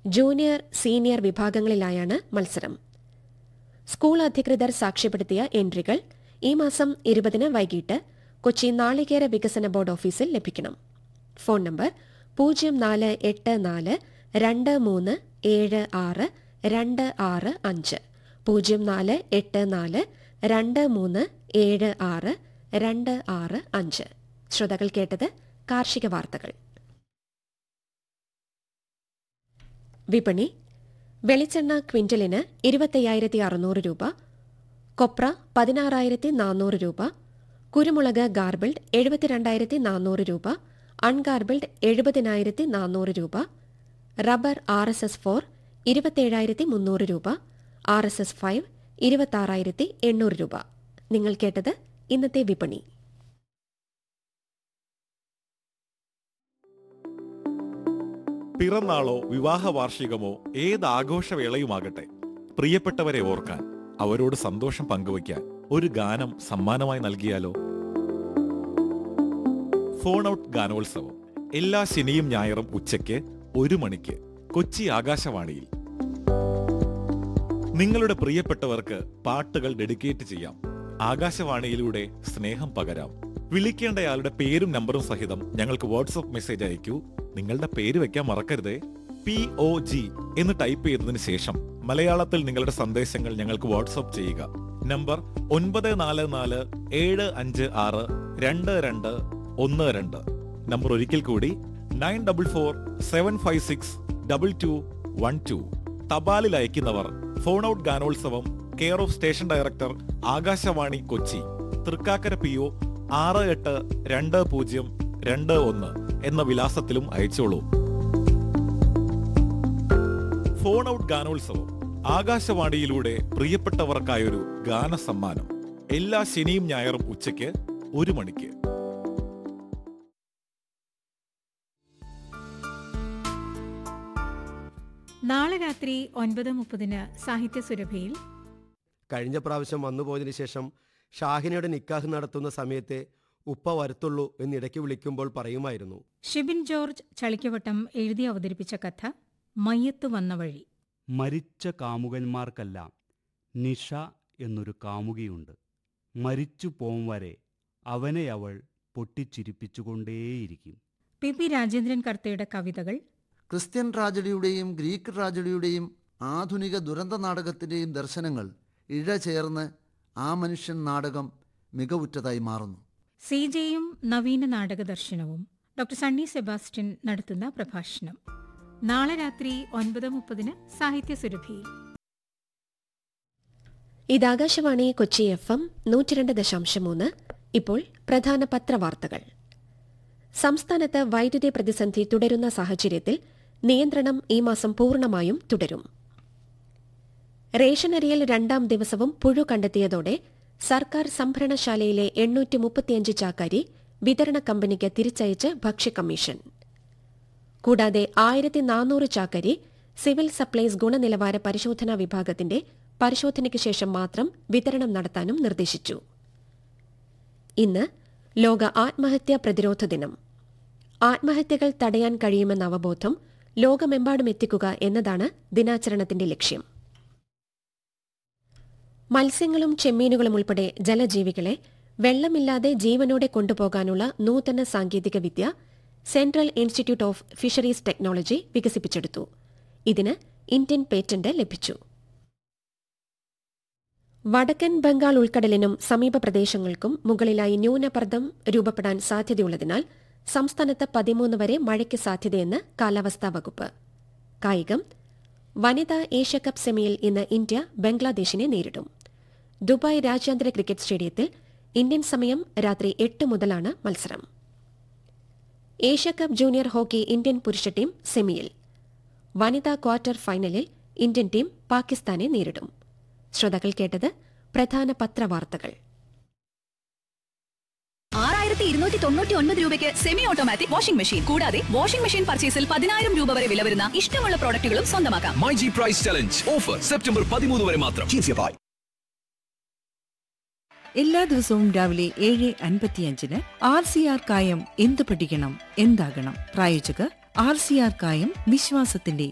junior senior വിഭാഗങ്ങളിലായാണ് മത്സരം school അധികൃതർ സാക്ഷ്യപ്പെടുത്തിയ എൻട്രികൾ ഈ മാസം ഇരുപതിന് വൈകിട്ട് കൊച്ചി നാളികേര വികസന ബോർഡ് ഓഫീസിൽ ലഭിക്കണം ഫോൺ നമ്പർ പൂജ്യം നാല് എട്ട് നാല് രണ്ട് മൂന്ന് ഏഴ് ആറ് രണ്ട് ആറ് അഞ്ച് പൂജ്യം നാല് എട്ട് നാല് രണ്ട് മൂന്ന് ഏഴ് ആറ് രണ്ട് ആറ് അഞ്ച് ശ്രോതാക്കൾ കേട്ടത് കാർഷിക വാർത്തകൾ വിപണി വെളിച്ചെണ്ണ ക്വിന്റലിന് ഇരുപത്തയ്യായിരത്തി അറുന്നൂറ് രൂപ കൊപ്ര പതിനാറായിരത്തി നാനൂറ് രൂപ കുരുമുളക് ഗാർബിൾഡ് എഴുപത്തിരണ്ടായിരത്തി നാനൂറ് രൂപ അൺഗാർബിൾഡ് എഴുപതിനായിരത്തി നാനൂറ് രൂപ rubber R S S four ഇരുപത്തേഴായിരത്തി മുന്നൂറ് രൂപ ആർ എസ് എസ് ഫൈവ് ഇരുപത്താറായിരത്തി എണ്ണൂറ് രൂപ നിങ്ങൾ കേട്ടത് ഇന്നത്തെ വിപണി പിറന്നാളോ വിവാഹ വാർഷികമോ ഏത് ആഘോഷവേളയുമാകട്ടെ പ്രിയപ്പെട്ടവരെ ഓർക്കാൻ അവരോട് സന്തോഷം പങ്കുവയ്ക്കാൻ ഒരു ഗാനം സമ്മാനമായി നൽകിയാലോ ഫോൺ ഔട്ട് ഗാനോത്സവം എല്ലാ ശനിയും ഞായറും ഉച്ചയ്ക്ക് ഒരു മണിക്ക് കൊച്ചി ആകാശവാണിയിൽ നിങ്ങളുടെ പ്രിയപ്പെട്ടവർക്ക് പാട്ടുകൾ ഡെഡിക്കേറ്റ് ചെയ്യാം ആകാശവാണിയിലൂടെ സ്നേഹം പകരാം വിളിക്കേണ്ടയാളുടെ പേരും നമ്പറും സഹിതം ഞങ്ങൾക്ക് വാട്സപ്പ് മെസ്സേജ് അയക്കൂ നിങ്ങളുടെ പേര് വെക്കാൻ മറക്കരുതേ പി ഒ ജി എന്ന് ടൈപ്പ് ചെയ്തതിനു ശേഷം മലയാളത്തിൽ നിങ്ങളുടെ സന്ദേശങ്ങൾ ഞങ്ങൾക്ക് വാട്സപ്പ് ചെയ്യുക നമ്പർ ഒൻപത് നാല് നാല് ഏഴ് അഞ്ച് ആറ് രണ്ട് രണ്ട് ഒന്ന് രണ്ട് നമ്പർ ഒരിക്കൽ കൂടി nine double four seven five six double two one two തപാലിൽ അയക്കുന്നവർ ഫോൺ ഔട്ട് ഗാനോത്സവം care of station director Akashvani Kochi Thrikkakara P O ആറ് എട്ട് രണ്ട് പൂജ്യം രണ്ട് ഒന്ന് എന്ന വിലാസത്തിലും അയച്ചോളൂ ഫോൺ ഔട്ട് ഗാനോത്സവം ആകാശവാണിയിലൂടെ പ്രിയപ്പെട്ടവർക്കായൊരു ഗാന സമ്മാനം എല്ലാ ശനിയും ഞായറും ഉച്ചയ്ക്ക് ഒരു മണിക്ക് നാളെ രാത്രി ഒൻപത് മുപ്പതിന് സാഹിത്യ സുരഭിയിൽ കഴിഞ്ഞ പ്രാവശ്യം വന്നുപോയതിനു ശേഷം ഷാഹിനയുടെ നിക്കാഹ് നടത്തുന്ന സമയത്തെ ഉപ്പ വരത്തുള്ളൂ എന്നിടയ്ക്ക് വിളിക്കുമ്പോൾ പറയുമായിരുന്നു ഷിബിൻ ജോർജ് ചളിക്കവട്ടം എഴുതി അവതരിപ്പിച്ച കഥ മയ്യത്ത് വന്ന വഴി മരിച്ച കാമുകന്മാർക്കെല്ലാം നിഷ എന്നൊരു കാമുകിയുണ്ട് മരിച്ചു പോം വരെ അവനെ അവൾ പൊട്ടിച്ചിരിപ്പിച്ചുകൊണ്ടേയിരിക്കും പി പി രാജേന്ദ്രൻ കർത്തയുടെ കവിതകൾ ക്രിസ്ത്യൻ ട്രാജഡിയുടെയും ഗ്രീക്ക് ട്രാജഡിയുടെയും ആധുനിക ദുരന്ത നാടകത്തിൻ്റെയും ദർശനങ്ങൾ ഇഴചേർന്ന് ആ മനുഷ്യൻ നാടകം മികവുറ്റതായി മാറുന്നു സി ജെയും നവീന നാടക ദർശനവും ഡോക്ടർ സണ്ണി സെബാസ്റ്റ്യൻ നടത്തുന്ന പ്രഭാഷണം നാളെ രാത്രി ഒൻപത് മുപ്പതിന് സാഹിത്യ സുരഭിയിൽ ഇത് ആകാശവാണി കൊച്ചി എഫ് എം നൂറ്റിരണ്ട് ദശാംശം മൂന്ന് ഇപ്പോൾ പ്രധാന പത്രവാർത്തകൾ സംസ്ഥാനത്ത് വൈദ്യുതി പ്രതിസന്ധി തുടരുന്ന സാഹചര്യത്തിൽ നിയന്ത്രണം ഈ മാസം പൂർണ്ണമായും തുടരും റേഷനരിയിൽ രണ്ടാം ദിവസവും പുഴു കണ്ടെത്തിയതോടെ സർക്കാർ സംഭരണശാലയിലെ എണ്ണൂറ്റി മുപ്പത്തിയഞ്ച് ചാക്കരി വിതരണ കമ്പനിക്ക് തിരിച്ചയച്ച് ഭക്ഷ്യകമ്മീഷൻ കൂടാതെ ആയിരത്തി നാനൂറ് ചാക്കരി സിവിൽ സപ്ലൈസ് ഗുണനിലവാര പരിശോധനാ വിഭാഗത്തിന്റെ പരിശോധനയ്ക്ക് ശേഷം മാത്രം വിതരണം നടത്താനും നിർദ്ദേശിച്ചു ഇന്ന് ലോക ആത്മഹത്യാ പ്രതിരോധ ദിനം ആത്മഹത്യകൾ തടയാൻ കഴിയുമെന്ന അവബോധം ലോകമെമ്പാടും എത്തിക്കുക എന്നതാണ് ദിനാചരണത്തിന്റെ ലക്ഷ്യം മത്സ്യങ്ങളും ചെമ്മീനുകളും ഉൾപ്പെടെ ജലജീവികളെ വെള്ളമില്ലാതെ ജീവനോടെ കൊണ്ടുപോകാനുള്ള നൂതന സാങ്കേതിക വിദ്യ central institute of fisheries technology വികസിപ്പിച്ചെടുത്തു ഇതിന് ഇന്ത്യൻ പേറ്റന്റ് ലഭിച്ചു വടക്കൻ ബംഗാൾ ഉൾക്കടലിനും സമീപ പ്രദേശങ്ങൾക്കും മുകളിലായി ന്യൂനപർദ്ദം രൂപപ്പെടാൻ സാധ്യതയുള്ളതിനാൽ സംസ്ഥാനത്ത് പതിമൂന്ന് വരെ മഴയ്ക്ക് സാധ്യതയെന്ന് കാലാവസ്ഥാ വകുപ്പ് കായികം വനിതാ ഏഷ്യാകപ്പ് സെമിയിൽ ഇന്ന് ഇന്ത്യ ബംഗ്ലാദേശിനെ നേരിടും ദുബായ് രാജ്യാന്തര ക്രിക്കറ്റ് സ്റ്റേഡിയത്തിൽ ഇന്ത്യൻ സമയം രാത്രി എട്ട് മുതലാണ് മത്സരം ഏഷ്യാകപ്പ് ജൂനിയർ ഹോക്കി ഇന്ത്യൻ പുരുഷ ടീം സെമിയിൽ വനിതാ ക്വാർട്ടർ ഫൈനലിൽ ഇന്ത്യൻ ടീം പാകിസ്ഥാനെ നേരിടും ശ്രോതാക്കൾ കേട്ടത് പ്രധാന പത്രവാർത്തകൾ ആറായിരത്തി ഇരുന്നൂറ്റി തൊണ്ണൂറ്റി ഒൻപത് രൂപയ്ക്ക് സെമി ഓട്ടോമാറ്റിക് വാഷിംഗ് മെഷീൻ കൂടാതെ വാഷിംഗ് മെഷീൻ പർച്ചേസിൽ പതിനായിരം രൂപ വരെ വില വരുന്ന ഇഷ്ടമുള്ള പ്രോഡക്റ്റുകളും സ്വന്തമാക്കാം My G price challenge offer September പതിമൂന്ന് വരെ മാത്രം ചിന്തിയതായി എല്ലാ ദിവസവും രാവിലെ ഏഴ് അൻപത്തിയഞ്ചിന് ആർ സി ആർ കായം എന്ത് പഠിക്കണം എന്താകണം പ്രായോജകർ ആർ സി ആർ കായം വിശ്വാസത്തിന്റെ